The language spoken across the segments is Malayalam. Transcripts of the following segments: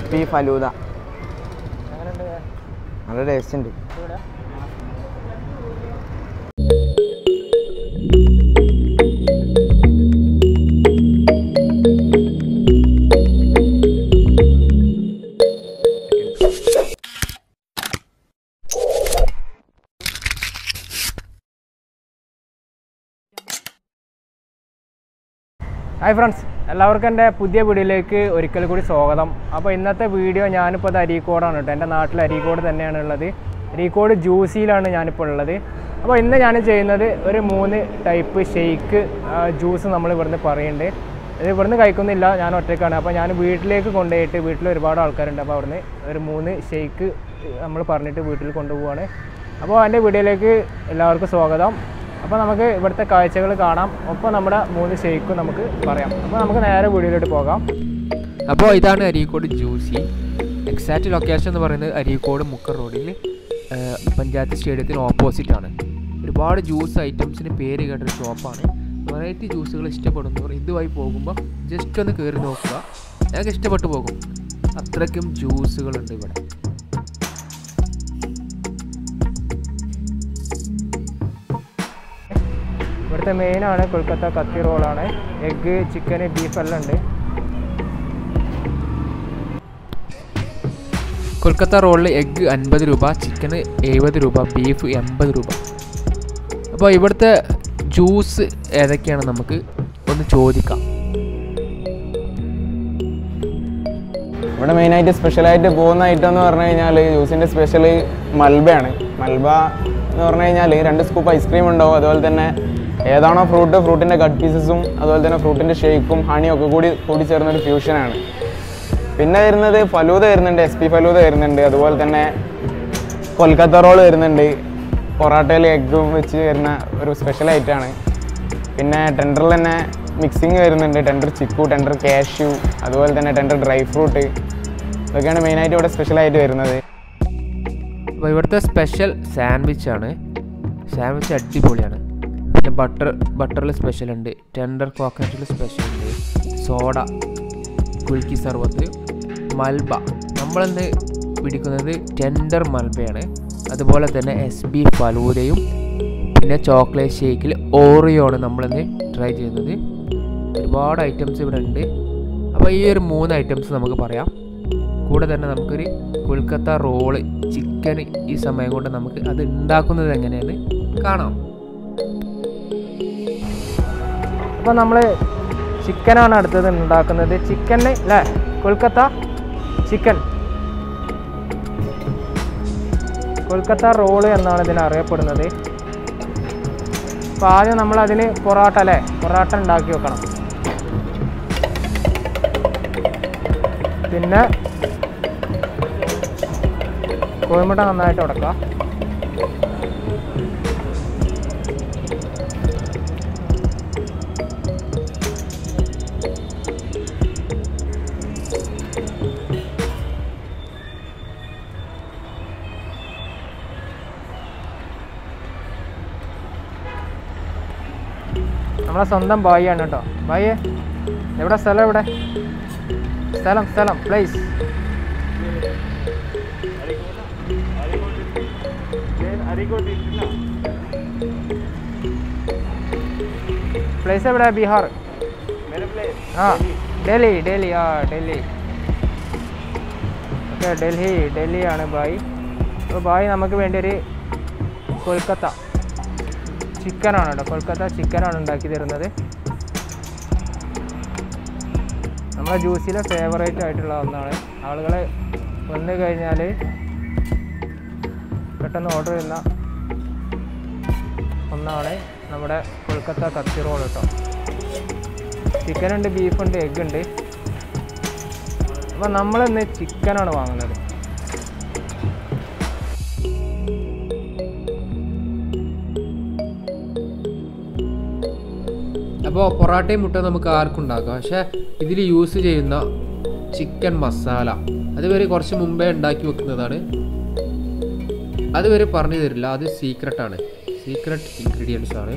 പി ഫലൂദ നല്ല ടേസ്റ്റ് ഉണ്ട് ഹായ് ഫ്രണ്ട്സ് എല്ലാവർക്കും എൻ്റെ പുതിയ വീഡിയോയിലേക്ക് ഒരിക്കൽ കൂടി സ്വാഗതം അപ്പോൾ ഇന്നത്തെ വീഡിയോ ഞാനിപ്പോൾ ഇത് അരീക്കോടാണ് കേട്ടോ എൻ്റെ നാട്ടിൽ അരീക്കോട് തന്നെയാണ് ഉള്ളത് അരീക്കോട് ജ്യൂസിയിലാണ് ഞാനിപ്പോൾ ഉള്ളത് അപ്പോൾ ഇന്ന് ഞാൻ ചെയ്യുന്നത് ഒരു മൂന്ന് ടൈപ്പ് ഷെയ്ക്ക് ജ്യൂസ് നമ്മൾ ഇവിടുന്ന് പറയുന്നുണ്ട് ഇത് ഇവിടുന്ന് കഴിക്കുന്നില്ല ഞാൻ ഒറ്റയ്ക്കാണ് അപ്പോൾ ഞാൻ വീട്ടിലേക്ക് കൊണ്ടുപോയിട്ട് വീട്ടിൽ ഒരുപാട് ആൾക്കാരുണ്ട് അപ്പോൾ അവിടുന്ന് ഒരു മൂന്ന് ഷെയ്ക്ക് നമ്മൾ പറഞ്ഞിട്ട് വീട്ടിൽ കൊണ്ടുപോവാണ് അപ്പോൾ എൻ്റെ വീഡിയോയിലേക്ക് എല്ലാവർക്കും സ്വാഗതം അപ്പോൾ നമുക്ക് ഇവിടുത്തെ കാഴ്ചകൾ കാണാം ഒപ്പം നമ്മുടെ മൂന്ന് ഷെയ്ക്കും നമുക്ക് പറയാം അപ്പോൾ നമുക്ക് നേരെ വീഡിയോയിലോട്ട് പോകാം അപ്പോൾ ഇതാണ് അരീക്കോട് ജ്യൂസി എക്സാക്റ്റ് ലൊക്കേഷൻ എന്ന് പറയുന്നത് അരീക്കോട് മുക്കർ റോഡിൽ പഞ്ചായത്ത് സ്റ്റേഡിയത്തിന് ഓപ്പോസിറ്റ് ആണ് ഒരുപാട് ജ്യൂസ് ഐറ്റംസിന് പേര് കേട്ടൊരു ഷോപ്പാണ് വെറൈറ്റി ജ്യൂസുകൾ ഇഷ്ടപ്പെടുന്നവർ ഇതുവഴി പോകുമ്പോൾ ജസ്റ്റ് ഒന്ന് കയറി നോക്കുക ഞങ്ങൾക്ക് ഇഷ്ടപ്പെട്ടു പോകും അത്രയ്ക്കും ജ്യൂസുകളുണ്ട് ഇവിടെ ഇവിടുത്തെ മെയിനാണ് കൊൽക്കത്ത കത്തി റോളാണ് എഗ്ഗ് ചിക്കന് ബീഫ് എല്ലാം ഉണ്ട് കൊൽക്കത്ത റോളിൽ എഗ്ഗ് അൻപത് രൂപ ചിക്കന് എഴുപത് രൂപ ബീഫ് എൺപത് രൂപ അപ്പോൾ ഇവിടുത്തെ ജ്യൂസ് ഏതൊക്കെയാണ് നമുക്ക് ഒന്ന് ചോദിക്കാം ഇവിടെ മെയിനായിട്ട് സ്പെഷ്യലായിട്ട് പോകുന്ന ഐറ്റം എന്ന് പറഞ്ഞു കഴിഞ്ഞാൽ ജ്യൂസിൻ്റെ സ്പെഷ്യൽ മൽബയാണ് മൽബ എന്ന് പറഞ്ഞു കഴിഞ്ഞാൽ രണ്ട് സ്കൂപ്പ് ഐസ്ക്രീം ഉണ്ടാവും അതുപോലെ തന്നെ ഏതാണോ ഫ്രൂട്ട് ഫ്രൂട്ടിൻ്റെ കട്ട് പീസസും അതുപോലെ തന്നെ ഫ്രൂട്ടിൻ്റെ ഷേക്കും ഹണിയും ഒക്കെ കൂടി കൂടി ചേർന്ന ഒരു ഫ്യൂഷനാണ് പിന്നെ വരുന്നത് ഫലൂദ വരുന്നുണ്ട് എസ് പി ഫലൂദ വരുന്നുണ്ട് അതുപോലെ തന്നെ കൊൽക്കത്ത റോൾ വരുന്നുണ്ട് പൊറാട്ടയിൽ എഗ്ഗും വെച്ച് വരുന്ന ഒരു സ്പെഷ്യൽ ഐറ്റമാണ് പിന്നെ ടെൻഡറിൽ തന്നെ മിക്സിങ് വരുന്നുണ്ട് ടെൻഡർ ചിക്കു ടെൻഡർ കാഷ്യൂ അതുപോലെ തന്നെ ടെൻഡർ ഡ്രൈ ഫ്രൂട്ട് ഇതൊക്കെയാണ് മെയിനായിട്ട് ഇവിടെ സ്പെഷ്യലായിട്ട് വരുന്നത് അപ്പോൾ ഇവിടുത്തെ സ്പെഷ്യൽ സാൻഡ്വിച്ചാണ് സാൻഡ്വിച്ച് അടിപൊളിയാണ് പിന്നെ ബട്ടർ ബട്ടറിൽ സ്പെഷ്യൽ ഉണ്ട് ടെൻഡർ കോക്കനട്ടിൽ സ്പെഷ്യൽ ഉണ്ട് സോഡ കുൽക്കി സർവത്ത് മൽബ നമ്മളിന്ന് പിടിക്കുന്നത് ടെൻഡർ മൽബയാണ് അതുപോലെ തന്നെ എസ് ബി ഫലൂദയും പിന്നെ ചോക്ലേറ്റ് ഷേക്കിൽ ഓറിയോ ആണ് നമ്മളിന്ന് ട്രൈ ചെയ്യുന്നത് ഒരുപാട് ഐറ്റംസ് ഇവിടെ ഉണ്ട് അപ്പോൾ ഈ ഒരു മൂന്ന് ഐറ്റംസ് നമുക്ക് പറയാം കൂടെ തന്നെ നമുക്കൊരു കൊൽക്കത്ത റോള് ചിക്കൻ ഈ സമയം കൊണ്ട് നമുക്ക് അത് ഉണ്ടാക്കുന്നത് എങ്ങനെയെന്ന് കാണാം അപ്പോൾ നമ്മൾ ചിക്കനാണ് അടുത്തത് ഉണ്ടാക്കുന്നത് ചിക്കന് അല്ലേ കൊൽക്കത്ത ചിക്കൻ കൊൽക്കത്ത റോള് എന്നാണ് ഇതിനെ അറിയപ്പെടുന്നത് അപ്പോൾ ആദ്യം നമ്മൾ അതിന് പൊറോട്ട അല്ലേ പൊറോട്ട ഉണ്ടാക്കി വെക്കണം പിന്നെ കോഴിമുട്ട നന്നായിട്ട് ഉടക്കുക നമ്മളെ സ്വന്തം ബായിയാണ് കേട്ടോ ബായി എവിടെ സ്ഥലം എവിടെ സ്ഥലം സ്ഥലം പ്ലേസ് പ്ലേസ് എവിടെ ബീഹാർ ആ ഡൽഹി ഡൽഹി ആ ഡൽഹി ഓക്കെ ഡൽഹി ഡൽഹിയാണ് ബായി അപ്പോൾ ബായി നമുക്ക് വേണ്ടി ഒരു കൊൽക്കത്ത ചിക്കനാണ് കേട്ടോ കൊൽക്കത്ത ചിക്കനാണ് ഉണ്ടാക്കി തരുന്നത് നമ്മളെ ജ്യൂസിലെ ഫേവറേറ്റ് ആയിട്ടുള്ള ഒന്നാണ് ആളുകൾ വന്നു കഴിഞ്ഞാൽ പെട്ടെന്ന് ഓർഡർ ചെയ്യുന്ന ഒന്നാണ് നമ്മുടെ കൊൽക്കത്ത കത്തി റോൾ കേട്ടോ ചിക്കൻ ഉണ്ട് ബീഫുണ്ട് എഗ് ഉണ്ട് അപ്പം നമ്മളിന്ന് ചിക്കനാണ് വാങ്ങുന്നത് അപ്പോൾ പൊറാട്ടയും മുട്ട നമുക്ക് ആർക്കും ഉണ്ടാക്കാം പക്ഷേ ഇതിൽ യൂസ് ചെയ്യുന്ന ചിക്കൻ മസാല അത് ഇവർ കുറച്ച് മുമ്പേ ഉണ്ടാക്കി വെക്കുന്നതാണ് അത് ഇവർ പറഞ്ഞു തരില്ല അത് സീക്രട്ടാണ് സീക്രട്ട് ഇൻഗ്രീഡിയൻസ് ആണ്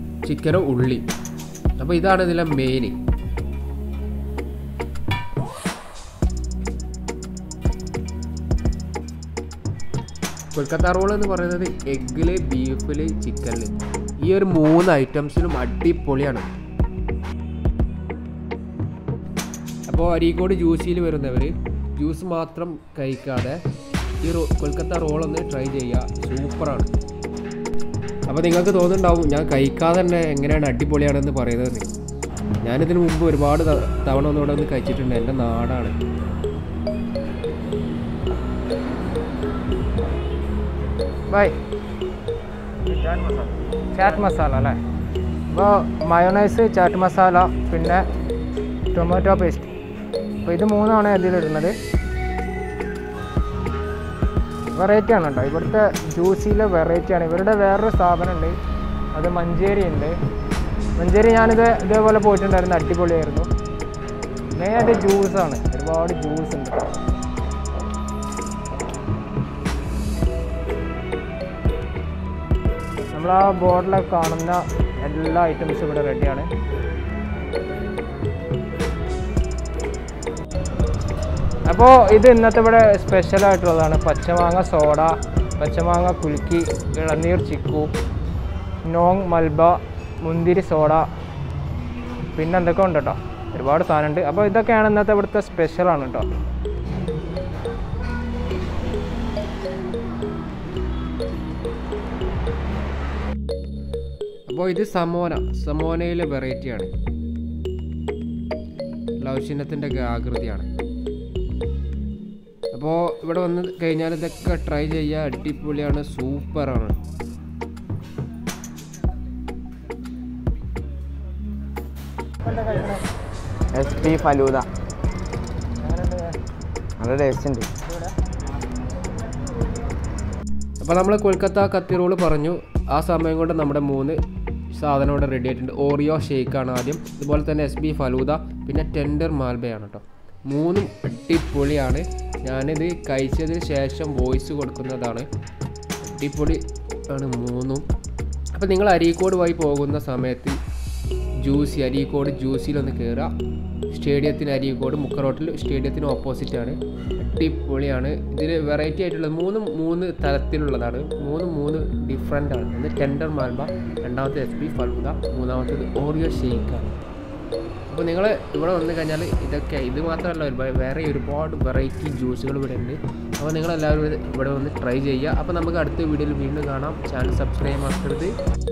ചിക്കനും ഉള്ളി അപ്പോൾ ഇതാണ് ഇതിലെ മെയിൻ കൊൽക്കത്ത റോൾ എന്ന് പറയുന്നത് എഗ്ഗിൽ ബീഫിൽ ചിക്കനിൽ ഈ ഒരു മൂന്ന് ഐറ്റംസിലും അടിപൊളിയാണ് അപ്പോൾ അരീക്കോട് ജ്യൂസിൽ വരുന്നവർ ജ്യൂസ് മാത്രം കഴിക്കാതെ ഈ റോ കൊൽക്കത്ത റോളൊന്ന് ട്രൈ ചെയ്യുക സൂപ്പറാണ് അപ്പോൾ നിങ്ങൾക്ക് തോന്നുന്നുണ്ടാവും ഞാൻ കഴിക്കാതെ തന്നെ എങ്ങനെയാണ് അടിപൊളിയാണെന്ന് പറയുന്നത് ഞാനിതിന് മുമ്പ് ഒരുപാട് ത- തവണ ഒന്നും ഇവിടെ ഒന്ന് കഴിച്ചിട്ടുണ്ട് എൻ്റെ നാടാണ് ബൈ ചാറ്റ് മസാല അല്ലേ അപ്പോൾ മയോണൈസ് ചാറ്റ് മസാല പിന്നെ ടൊമാറ്റോ പേസ്റ്റ് അപ്പോൾ ഇത് മൂന്നാണ് ഇതിലിടുന്നത് വെറൈറ്റി ആണ് കേട്ടോ ഇവിടുത്തെ ജ്യൂസിലെ വെറൈറ്റി ആണ് ഇവരുടെ വേറൊരു സ്ഥാപനം ഉണ്ട് അത് മഞ്ചേരി ഉണ്ട് മഞ്ചേരി ഞാനിത് ഇതേപോലെ പോയിട്ടുണ്ടായിരുന്നു അടിപൊളിയായിരുന്നു മെയിനായിട്ട് ജ്യൂസാണ് ഒരുപാട് ജ്യൂസ് ഉണ്ട് നമ്മൾ ആ ബോർഡിലൊക്കെ കാണുന്ന എല്ലാ ഐറ്റംസും ഇവിടെ റെഡിയാണ് അപ്പോൾ ഇത് ഇന്നത്തെ ഇവിടെ സ്പെഷ്യൽ ആയിട്ടുള്ളതാണ് പച്ചമാങ്ങ സോഡ പച്ചമാങ്ങ കുലുക്കി ഇളനീർ ചിക്കു നോങ് മൽബ മുന്തിരി സോഡ പിന്നെ എന്തൊക്കെ ഉണ്ട് കേട്ടോ ഒരുപാട് സാധനമുണ്ട് അപ്പോൾ ഇതൊക്കെയാണ് ഇന്നത്തെ ഇവിടുത്തെ സ്പെഷ്യലാണ് കേട്ടോ അപ്പോൾ ഇത് സമോന സമോനയിലെ വെറൈറ്റിയാണ് ലൗശിനത്തിൻ്റെ ആകൃതിയാണ് അപ്പോൾ ഇവിടെ വന്ന് കഴിഞ്ഞാൽ ഇതൊക്കെ ട്രൈ ചെയ്യുക അടിപൊളിയാണ് സൂപ്പറാണ് എസ് പി ഫലൂദ നല്ല ടേസ്റ്റ് ഉണ്ട് അപ്പോൾ നമ്മൾ കൊൽക്കത്ത കത്തി റോള് പറഞ്ഞു ആ സമയം കൊണ്ട് നമ്മുടെ മൂന്ന് സാധനം ഇവിടെ റെഡി ആയിട്ടുണ്ട് ഓറിയോ ഷേക്കാണ് ആദ്യം ഇതുപോലെ തന്നെ എസ് ബി ഫലൂദ പിന്നെ ടെൻഡർ മാൽബയാണ് കേട്ടോ മൂന്നും അടിപൊളിയാണ് ഞാനിത് കഴിച്ചതിന് ശേഷം വോയിസ് കൊടുക്കുന്നതാണ് അടിപൊളി ആണ് മൂന്നും അപ്പോൾ നിങ്ങൾ അരീക്കോട് വഴി പോകുന്ന സമയത്ത് ജ്യൂസി അരീക്കോട് ജ്യൂസിലൊന്ന് കയറുക സ്റ്റേഡിയത്തിന് അരീക്കോട് മുക്കറോട്ടിൽ സ്റ്റേഡിയത്തിന് ഓപ്പോസിറ്റ് ആണ് അടിപൊളിയാണ് ഇതിൽ വെറൈറ്റി ആയിട്ടുള്ളത് മൂന്നും മൂന്ന് തരത്തിലുള്ളതാണ് മൂന്ന് മൂന്ന് ഡിഫറെൻ്റ് ആണ് ഒന്ന് ടെൻഡർ മാൽബ രണ്ടാമത്തെ എസ് പി ഫലൂദ മൂന്നാമത്തേത് ഓറിയോ ഷെയ്ക്കാണ് അപ്പോൾ നിങ്ങൾ ഇവിടെ വന്നു കഴിഞ്ഞാൽ ഇതൊക്കെ ഇത് മാത്രമല്ല ഒരുപാട് വേറെ ഒരുപാട് വെറൈറ്റി ജ്യൂസുകൾ ഇവിടെ ഉണ്ട് അപ്പോൾ നിങ്ങളെല്ലാവരും ഇത് ഇവിടെ വന്ന് ട്രൈ ചെയ്യുക അപ്പോൾ നമുക്ക് അടുത്ത വീഡിയോയിൽ വീണ്ടും കാണാം ചാനൽ സബ്സ്ക്രൈബ് ആക്കരുത്